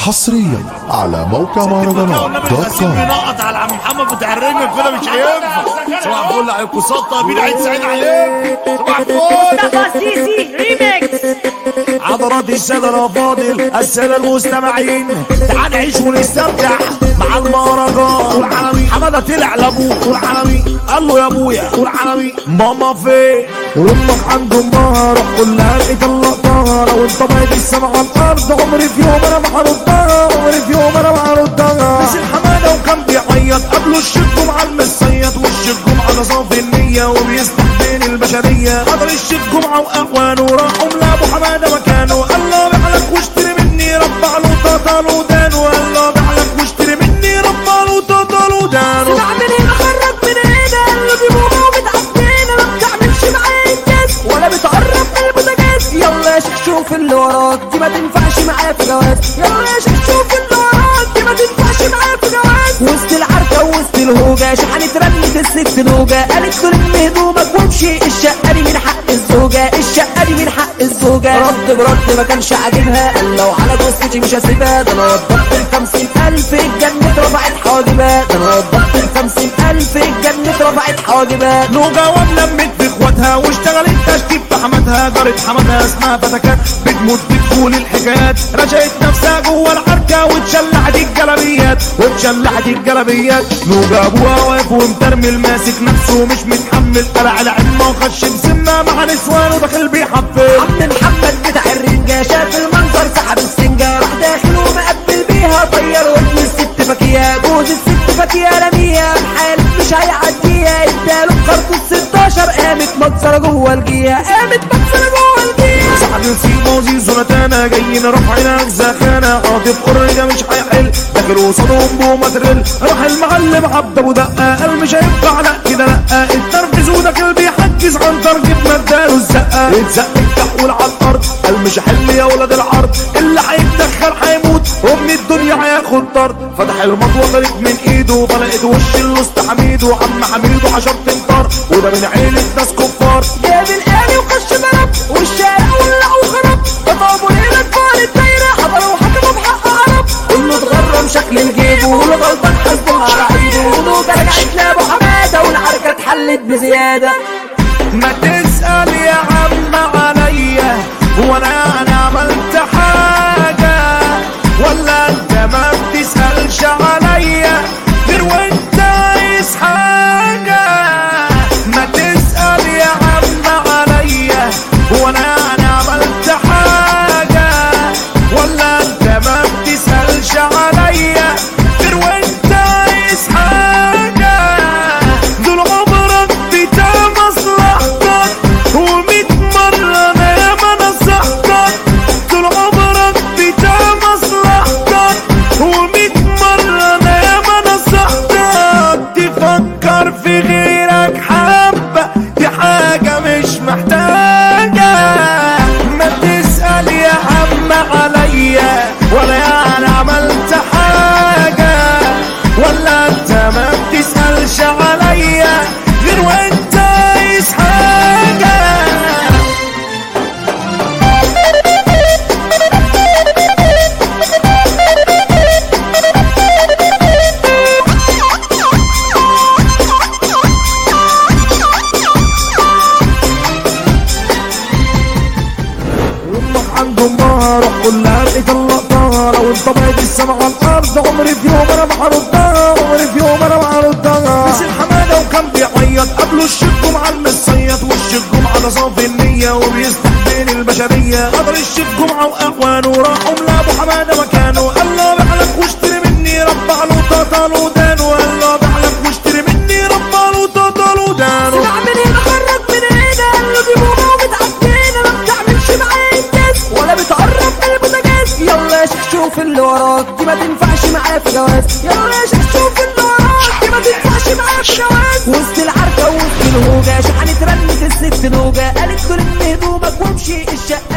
حصريا على موقع مهرجانات دوت كوم نقط على عم محمد بتاع الرنجة كده مش هينفع صباح الفل عليكم سلطة بين عيد سعيد عليكم صباح الفل تفاسيسي ريميكس حضرات السادة الأفاضل السادة المستمعين تعال نعيش ونستمتع مع المهرجان والعالمي حمادة طلع لأبوه والعالمي قال له يا أبويا والعالمي ماما فين وامك عنده مهرة كلها لقيت اللقطة لو انت بايد السما على الأرض عمري في يوم أنا ما هردها عمري في يوم أنا ما هردها نسي حمادة وكان بيعيط قبله الشيخ جمعة المصيط والشيخ جمعة صافي النية وبيستحبين البشرية حضر الشيخ جمعة وأخوانه راحوا لأبو حمادة مكانه قال له بعلك واشتري مني ربع له طاطا له دانه قال له بعلك واشتري مني ربع له طاطا له دانه بعمل ايه بخرج من هنا اللي بيبقوا متعفنة ما بتعملش معايا الناس ولا بتقرب من البوتاجاز يلا يا شيخ شوف اللي وراك دي ما تنفعش معايا في جواز يلا يا شيخ شوف اللي وراك دي ما تنفعش معايا في جواز وسط العركة وسط الهوجة شحنت رمت الست نوجة قالت له لم هدومك وامشي الشقة دي من حق الزوجة الشقة دي من حق الزوجة رد برد ما كانش عاجبها قال لو على جثتي مش هسيبها ده انا وضحت الخمسين ألف الجنة رفعت حاجبات ده انا وضحت الخمسين ألف الجنة رفعت حاجبات له جواب لمت في اخواتها واشتغلت تشتيت في حماتها جارت حماتها اسمها فتكات بتموت بتقول الحكايات رشقت نفسها جوه العركه واتشلحت الجلابيات واتشلحت الجلابيات له جابوها واقف ومترمل ماسك نفسه مش متحمل قلع العمه وخش بسمه مع نسوانه داخل بيحفل عم محمد بتاع الرنجة شاف المنظر سحب السنجة راح داخل ومقبل بيها طير ودن الست فاكية جوز الست فاكية رميها حالف مش هيعديها اداله بخرطوش 16 قامت مكسرة جوه الجية قامت مكسرة جوه الجية صاحبي في موزي زنتانا جايين رافعين زخانة عاطف قرية مش هيحل داخل قصادهم بومترل راح المعلم عبد ابو دقة قال مش هينفع لا كده لا التركيز وداخل بيحجز عن ترجيب مداله الزقة اتزق التحول على الارض قال مش هحل يا ولاد العرض اللي هيتدخل هيموت ومن الدنيا هياخد طرد فتح المطوة طلعت من ايده طلقت وش الوسط حميد وعم حميد وعشرة امتار وده من عيلة ناس كفار جاب الآلي وخش ضرب والشارع ولع وخرب خطابوا ليلة كبار الدايرة حضروا وحكموا بحق عرب كله اتغرم شكل الجيب واللي غلطان حاسبه على عيده ونوجة رجعت لابو حمادة والعركة اتحلت بزيادة ما تسأل يا عم عليا وانا انا عملت حاجة ولا انت ما بتسألش عليا غير وانت عايز حاجة ما تسأل يا عم عليا وانا انا عملت حاجة ولا انت ما بتسألش عليا غير وانت عايز حاجة دول عمرك بتاع مصلحتك وميت مرة انا ياما نصحتك طول عمرك بتاع مصلحتك وميت مرة انا ياما نصحتك تفكر في غيرك حبة دي حاجة مش محتاجة ما تسأل يا عم عليا ولا انا عملت حاجة ولا انت ما بتسألش عليا غير وانت عايز حاجة وامك عنده مهرة كلها لقيت اللقطة لو انت بايد السما على الارض عمري في يوم انا ما هردها عمري في يوم انا ما هردها نسي الحمادة وكان بيعيط قبله الشيخ جمعة المصيط والشيخ جمعة صافي النية وبيستحبين البشرية حضر الشيخ جمعة واخوانه راحوا لابو حمادة مكانه قال له بعلك واشتري مني ربع له طاطا له دانه قال له بعلك واشتري مني ربع له طاطا له دانه بعمل ايه بخرج من هنا اللي بيبقوا متعفنة ما بتعملش معايا الناس ولا بتقرب من البوتاجاز يلا يا شيخ شوف اللي وراك دي ما تنفعش معايا في جواز يلا يا شيخ شوف اللي وراك دي ما تنفعش معايا في جواز وسط العركة وسط الهوجة شحنت رنت الست نوجة قالت له لم هدومك وامشي الشقة